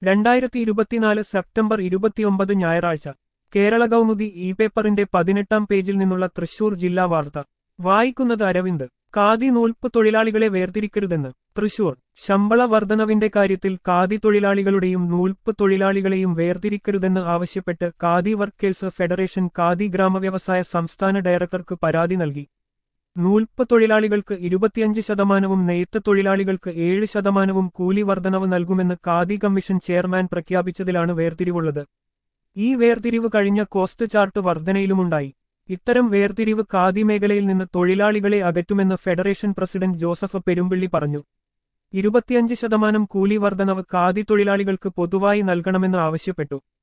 രണ്ടായിരത്തി ഇരുപത്തിനാല് സെപ്റ്റംബർ ഇരുപത്തിയൊമ്പത് ഞായറാഴ്ച കേരള കൗമുദി ഇ പേപ്പറിന്റെ പതിനെട്ടാം പേജിൽ നിന്നുള്ള തൃശൂർ ജില്ലാ വാർത്ത വായിക്കുന്നത് അരവിന്ദ് ഖാദി നൂൽപ്പ് തൊഴിലാളികളെ വേർതിരിക്കരുതെന്ന് തൃശൂർ ശമ്പള വർധനവിന്റെ കാര്യത്തിൽ ഖാദി തൊഴിലാളികളുടെയും നൂൽപ്പ് തൊഴിലാളികളെയും വേർതിരിക്കരുതെന്ന് ആവശ്യപ്പെട്ട് ഖാദി വർക്കേഴ്സ് ഫെഡറേഷൻ ഖാദി ഗ്രാമവ്യവസായ സംസ്ഥാന ഡയറക്ടർക്ക് പരാതി നൽകി നൂൽപ്പ് തൊഴിലാളികൾക്ക് ഇരുപത്തിയഞ്ച് ശതമാനവും നെയ്ത്ത് തൊഴിലാളികൾക്ക് ഏഴ് ശതമാനവും കൂലി വർധനവ് നൽകുമെന്ന് ഖാദി കമ്മീഷൻ ചെയർമാൻ പ്രഖ്യാപിച്ചതിലാണ് വേർതിരിവുള്ളത് ഈ വേർതിരിവ് കഴിഞ്ഞ കോസ്റ്റ് ചാർട്ട് വർധനയിലുമുണ്ടായി ഇത്തരം വേർതിരിവ് ഖാദി മേഖലയിൽ നിന്ന് തൊഴിലാളികളെ അകറ്റുമെന്ന് ഫെഡറേഷൻ പ്രസിഡന്റ് ജോസഫ് പെരുമ്പിള്ളി പറഞ്ഞു ഇരുപത്തിയഞ്ച് ശതമാനം കൂലി വർധനവ് ഖാദി തൊഴിലാളികൾക്ക് പൊതുവായി നൽകണമെന്ന് ആവശ്യപ്പെട്ടു